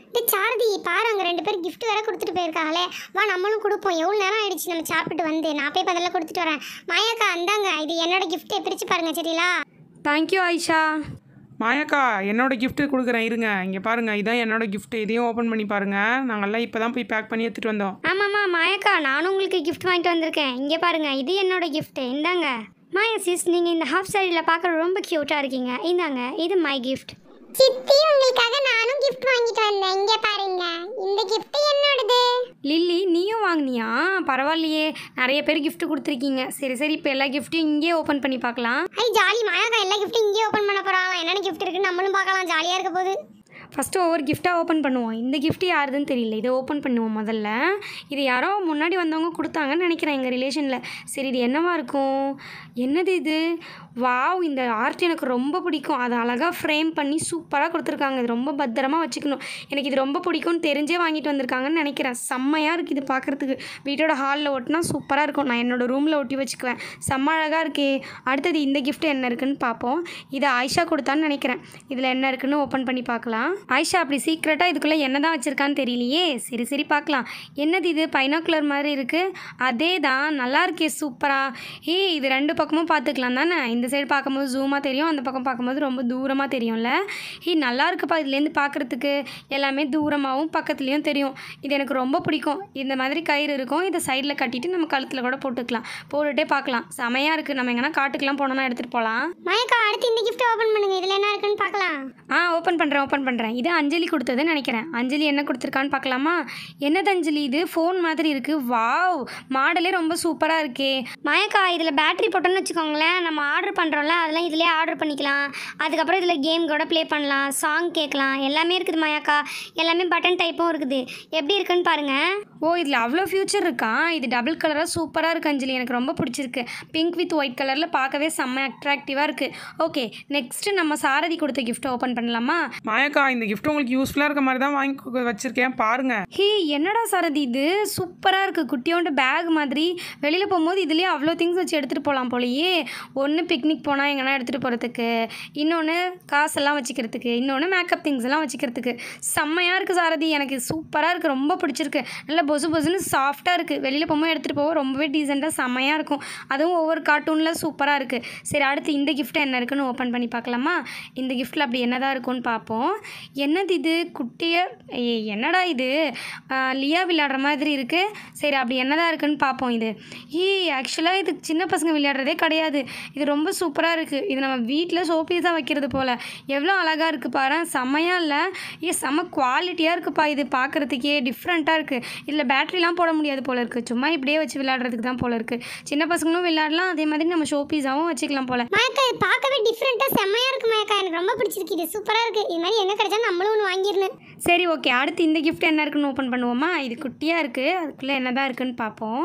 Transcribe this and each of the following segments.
டே சாரதி பாரு அங்கே ரெண்டு பேர் gift வேற கொடுத்துட்டு போயிருக்காங்களே வா நம்மளும் கொடுப்போம் எவ்வளோ நேரம் ஆயிடுச்சு நம்ம சாப்பிட்டு வந்து நான் போய் பதிலாக கொடுத்துட்டு வரேன் மாயாக்கா அந்தாங்க இது என்னோட கிஃப்ட்டை பிரித்து பாருங்க சரிங்களா தேங்க்யூ ஆயிஷா மாயாக்கா என்னோட gift கொடுக்குறேன் இருங்க இங்கே பாருங்கள் இதான் என்னோட gift இதையும் ஓப்பன் பண்ணி பாருங்கள் நாங்கள்லாம் இப்போ தான் போய் பேக் பண்ணி எடுத்துகிட்டு வந்தோம் ஆமாம்மா மாயாக்கா நானும் உங்களுக்கு gift வாங்கிட்டு வந்திருக்கேன் இங்கே பாருங்க இது என்னோட gift இந்தாங்க மாயா சிஸ் நீங்கள் இந்த ஹாஃப் சாரியில் பார்க்க ரொம்ப க்யூட்டாக இருக்கீங்க இந்தாங்க இது மை gift சித்தி உங்களுக்காக நானும் gift வாங்கிட்டு வந்தேன் இங்கே பாருங்க இந்த gift என்னோடது லில்லி நீயும் வாங்கினியா பரவாயில்லையே நிறைய பேர் gift கொடுத்துருக்கீங்க சரி சரி இப்போ எல்லா கிஃப்ட்டையும் இங்கேயே ஓப்பன் பண்ணி பார்க்கலாம் ஐ ஜாலி மாயாக்கா எல்லா கிஃப்ட்டும் இங்கேயே ஓப்பன் பண்ண போகிறாங்க என்னென்ன gift இருக்குன்னு நம்மளும் பார்க்கலாம் ஜாலியாக இருக்க போகுது ஃபஸ்ட்டு ஒவ்வொரு கிஃப்ட்டாக ஓப்பன் பண்ணுவோம் இந்த gift யாருதுன்னு தெரியல இதை ஓப்பன் பண்ணுவோம் முதல்ல இது யாரோ முன்னாடி வந்தவங்க கொடுத்தாங்கன்னு நினைக்கிறேன் எங்கள் ரிலேஷனில் சரி இது என்னவா இருக்கும் என்னது இது வாவ் இந்த ஆர்ட் எனக்கு ரொம்ப பிடிக்கும் அதை அழகாக ஃப்ரேம் பண்ணி சூப்பராக கொடுத்துருக்காங்க இது ரொம்ப பத்திரமா வச்சுக்கணும் எனக்கு இது ரொம்ப பிடிக்கும்னு தெரிஞ்சே வாங்கிட்டு வந்திருக்காங்கன்னு நினைக்கிறேன் செம்மையாக இருக்குது இது பார்க்குறதுக்கு வீட்டோட ஹாலில் ஒட்டினா சூப்பராக இருக்கும் நான் என்னோட ரூமில் ஒட்டி வச்சுக்குவேன் செம்ம அழகாக இருக்கே அடுத்தது இந்த gift என்ன இருக்குன்னு பார்ப்போம் இதை ஆயிஷா கொடுத்தான்னு நினைக்கிறேன் இதில் என்ன இருக்குன்னு ஓப்பன் பண்ணி பார்க்கலாம் ஆயிஷா அப்படி சீக்ரெட்டாக இதுக்குள்ளே என்ன தான் வச்சுருக்கான்னு தெரியலையே சரி சரி பார்க்கலாம் என்னது இது பைனாக்குலர் மாதிரி இருக்குது அதே தான் நல்லா இருக்கே சூப்பராக ஏய் இது ரெண்டு பக்கமும் பார்த்துக்கலாம் தானே இந்த சைடு பார்க்கும்போது ஜூமாக தெரியும் அந்த பக்கம் பார்க்கும்போது ரொம்ப தூரமாக தெரியும்ல ஏய் நல்லா இருக்குப்பா இதுலேருந்து பார்க்குறதுக்கு எல்லாமே தூரமாகவும் பக்கத்துலேயும் தெரியும் இது எனக்கு ரொம்ப பிடிக்கும் இந்த மாதிரி கயிறு இருக்கும் இதை சைடில் கட்டிட்டு நம்ம கழுத்தில் கூட போட்டுக்கலாம் போட்டுகிட்டே பார்க்கலாம் செமையாக இருக்குது நம்ம எங்கன்னா காட்டுக்கெல்லாம் போனோம்னா எடுத்துகிட்டு போகலாம் மாயாக்கா அடுத்து இந்த gift ஓப்பன் பண்ணுங்க இதில் என்ன இருக்குன்னு பார்க்கலாம் ஆ ஓப்பன் பண்ணுறேன் ஓப்பன் பண்ணுறேன் இது அஞ்சலி கொடுத்ததுன்னு நினைக்கிறேன் அஞ்சலி என்ன கொடுத்துருக்கான்னு பார்க்கலாமா என்னது அஞ்சலி இது ஃபோன் மாதிரி இருக்குது வாவ் மாடலே ரொம்ப சூப்பராக இருக்கே மாயாக்கா இதில் பேட்டரி போட்டோன்னு வச்சுக்கோங்களேன் நம்ம ஆர்டர் பண்ணுறோம்ல அதெல்லாம் இதிலே ஆர்டர் பண்ணிக்கலாம் அதுக்கப்புறம் இதில் கேம் கூட ப்ளே பண்ணலாம் சாங் கேட்கலாம் எல்லாமே இருக்குது மாயாக்கா எல்லாமே பட்டன் டைப்பும் இருக்குது எப்படி இருக்குன்னு பாருங்கள் ஓ இதில் அவ்வளோ ஃபியூச்சர் இருக்கா இது டபுள் கலராக சூப்பராக இருக்குது அஞ்சலி எனக்கு ரொம்ப பிடிச்சிருக்கு பிங்க் வித் ஒயிட் கலரில் பார்க்கவே செம்ம அட்ராக்டிவாக இருக்குது ஓகே நெக்ஸ்ட்டு நம்ம சாரதி கொடுத்த கிஃப்ட்டை ஓப்பன் பண்ணலாமா மாயாக்கா இந்த gift உங்களுக்கு யூஸ்ஃபுல்லாக இருக்க மாதிரி தான் வாங்கி கு- வச்சிருக்கேன் பாருங்கள் ஹே என்னடா சாரதி இது சூப்பராக இருக்குது குட்டியோண்டு பேக் மாதிரி வெளியில் போகும்போது இதுலேயே அவ்வளோ திங்ஸ் வச்சு எடுத்துகிட்டு போகலாம் போலயே ஒன்று பிக்னிக் போனால் எங்கன்னா எடுத்துகிட்டு போகிறதுக்கு இன்னொன்று காசெல்லாம் வச்சுக்கிறதுக்கு இன்னொன்று மேக்கப் திங்ஸ் எல்லாம் வச்சுக்கிறதுக்கு செம்மையாக இருக்குது சாரதி எனக்கு சூப்பராக இருக்குது ரொம்ப பிடிச்சிருக்கு நல்லா பொசு பொசுன்னு சாஃப்டாக இருக்குது வெளியில் போகும்போது எடுத்துகிட்டு போக ரொம்பவே டீசெண்டாக செம்மையாக இருக்கும் அதுவும் ஒவ்வொரு கார்ட்டூனில் சூப்பராக இருக்குது சரி அடுத்து இந்த கிஃப்ட் என்ன இருக்குன்னு ஓப்பன் பண்ணி பார்க்கலாமா இந்த கிஃப்ட்டில் அப்படி என்னதான் இருக்கும்னு பார்ப்போம் என்னது இது குட்டியாக ஏய், என்னடா இது ஆ, லியா விளையாடுற மாதிரி இருக்குது சரி அப்படி என்னதான் இருக்குன்னு பார்ப்போம் இது ஏய் ஆக்சுவலாக இது சின்ன பசங்க விளையாடுறதே கிடையாது இது ரொம்ப சூப்பராக இருக்குது இது நம்ம வீட்டில் ஷோபீஸாக வைக்கிறது போல் எவ்வளோ அழகாக இருக்குது பாரு செம்மையாக இல்லை ஏ செம்ம குவாலிட்டியாக இருக்குப்பா இது பார்க்குறதுக்கே டிஃப்ரெண்ட்டாக இருக்குது இதில் பேட்டரிலாம் போட முடியாது போல இருக்குது சும்மா இப்படியே வச்சு விளையாடுறதுக்கு தான் போல இருக்குது சின்ன பசங்களும் விளையாடலாம் அதே மாதிரி நம்ம ஷோபீஸாகவும் வச்சுக்கலாம் போல் மாயாக்கா இது பார்க்கவே டிஃப்ரெண்ட்டாக செம்மையாக இருக்கு மாயாக்கா எனக்கு ரொம்ப பிடிச்சிருக்கு இது சூப்பராக இருக்குது இது மாதிரி எங்கே கிடைச்சா நம்மளும் ஒன்று வாங்கிடணும் சரி ஓகே அடுத்து இந்த gift என்ன இருக்குன்னு ஓப்பன் பண்ணுவோமா இது குட்டியாக இருக்குது அதுக்குள்ளே என்ன தான் இருக்குன்னு பார்ப்போம்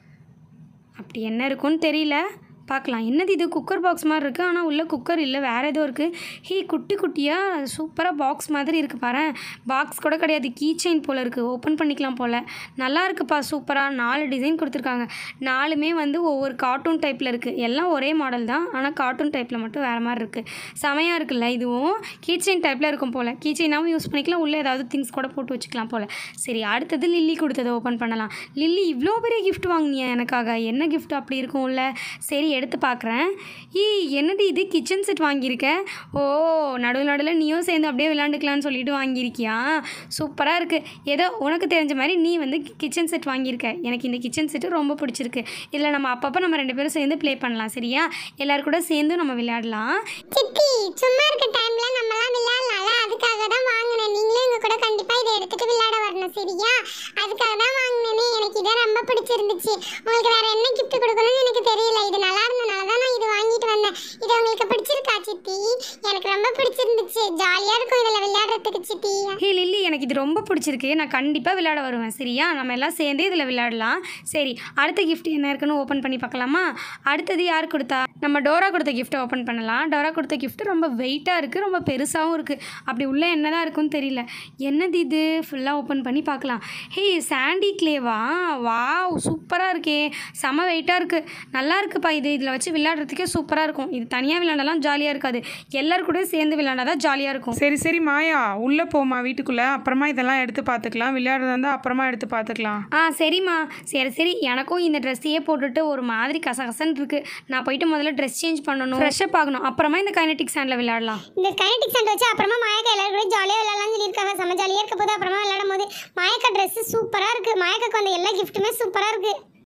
அப்படி என்ன இருக்குன்னு தெரியல பார்க்கலாம் என்னது இது குக்கர் பாக்ஸ் மாதிரி இருக்குது ஆனால் உள்ள குக்கர் இல்லை வேறு ஏதோ இருக்குது ஹீ குட்டி குட்டியாக சூப்பராக பாக்ஸ் மாதிரி இருக்குது பாரு பாக்ஸ் கூட கிடையாது கீ செயின் போல் இருக்குது ஓப்பன் பண்ணிக்கலாம் போல் நல்லா இருக்குப்பா சூப்பராக நாலு டிசைன் கொடுத்துருக்காங்க நாலுமே வந்து ஒவ்வொரு கார்ட்டூன் டைப்பில் இருக்குது எல்லாம் ஒரே மாடல் தான் ஆனால் கார்ட்டூன் டைப்பில் மட்டும் வேறு மாதிரி இருக்குது செமையாக இருக்குல்ல இதுவும் கீ செயின் டைப்பில் இருக்கும் போல் கீ செயினாகவும் யூஸ் பண்ணிக்கலாம் உள்ளே ஏதாவது திங்ஸ் கூட போட்டு வச்சுக்கலாம் போல் சரி அடுத்தது லில்லி கொடுத்ததை ஓப்பன் பண்ணலாம் லில்லி இவ்வளோ பெரிய gift வாங்கினியா எனக்காக என்ன gift அப்படி இருக்கும் உள்ள சரி எடுத்து பார்க்குறேன் ஈ என்னது இது கிச்சன் செட் வாங்கியிருக்க ஓ நடுவில் நடுவில் நீயும் சேர்ந்து அப்படியே விளாண்டுக்கலாம்னு சொல்லிட்டு வாங்கியிருக்கியா சூப்பராக இருக்குது ஏதோ உனக்கு தெரிஞ்ச மாதிரி நீ வந்து கிச்சன் செட் வாங்கியிருக்க எனக்கு இந்த கிச்சன் செட்டு ரொம்ப பிடிச்சிருக்கு இதில் நம்ம அப்பப்போ நம்ம ரெண்டு பேரும் சேர்ந்து ப்ளே பண்ணலாம் சரியா எல்லாரும் கூட சேர்ந்து நம்ம விளையாடலாம் சித்தி சும்மா இருக்க டைம்ல நம்மலாம் விளையாடலாம்ல அதுக்காக தான் வாங்கினேன் நீங்களும் எங்க கூட கண்டிப்பா இதை எடுத்துட்டு விளையாட வரணும் சரியா அதுக்காக தான் வாங்கினேனே எனக்கு இதை ரொம்ப பிடிச்சிருந்துச்சு உங்களுக்கு வேற என்ன gift கொடுக்கணும்னு எனக்கு தெரியல இது நல்லா இருந்தனால தான் நான் இது வாங்கிட்டு வந்தேன் இது உங்களுக்கு பிடிச்சிருக்கா சித்தி எனக்கு ரொம்ப பிடிச்சிருந்துச்சு ஜாலியா இருக்கும் இதுல விளையாடுறதுக்கு சித்தி ஹே லில்லி எனக்கு இது ரொம்ப பிடிச்சிருக்கு நான் கண்டிப்பாக விளையாட வருவேன் சரியா நம்ம எல்லாம் சேர்ந்து இதில் விளையாடலாம் சரி அடுத்த gift என்ன இருக்குன்னு ஓப்பன் பண்ணி பார்க்கலாமா அடுத்தது யார் கொடுத்தா நம்ம டோரா கொடுத்த gift ஓப்பன் பண்ணலாம் டோரா கொடுத்த gift ரொம்ப வெயிட்டாக இருக்குது ரொம்ப பெருசாகவும் இருக்குது அப்படி உள்ளே என்னதான் இருக்குன்னு தெரியல என்னது இது ஃபுல்லாக ஓப்பன் பண்ணி பார்க்கலாம் ஹே சாண்டி கிளேவா வாவ் சூப்பராக இருக்கே செம வெயிட்டாக இருக்குது நல்லா இருக்குப்பா இது இதில் வச்சு விளையாடுறதுக்கே சூப்பராக இருக்கும் இது தனியாக விளையாடலாம் ஜாலியாக இருக்காது எல்லாரும் கூட சேர்ந்து விளையாண்டா தான் ஜாலியாக இருக்கும் சரி சரி மாயா உள்ளே போமா வீட்டுக்குள்ளே அப்புறமா இதெல்லாம் எடுத்து பார்த்துக்கலாம் விளையாடுறதா இருந்தால் அப்புறமா எடுத்து பார்த்துக்கலாம் ஆ சரிம்மா சரி சரி எனக்கும் இந்த ட்ரெஸ்ஸையே போட்டுட்டு ஒரு மாதிரி கசகசன்னு இருக்கு நான் போயிட்டு முதல்ல ட்ரெஸ் சேஞ்ச் பண்ணணும் ஃப்ரெஷ்ஷப் ஆகணும் அப்புறமா இந்த கைனட்டிக் சாண்டில் விளையாடலாம் இந்த கைனடிக் சண்டை வச்சு அப்புறமா மாயக்கா எல்லாரும் கூட ஜாலியாக விளையாடலாம்னு சொல்லியிருக்காங்க செம்ம ஜாலியாக இருக்க போது அப்புறமா விளையாடும் போது மாயக்கா ட்ரெஸ் சூப்பராக இருக்குது மாயக்காக்கு வந்த எல்லா கிஃப்ட்டுமே சூப்பராக இருக்குது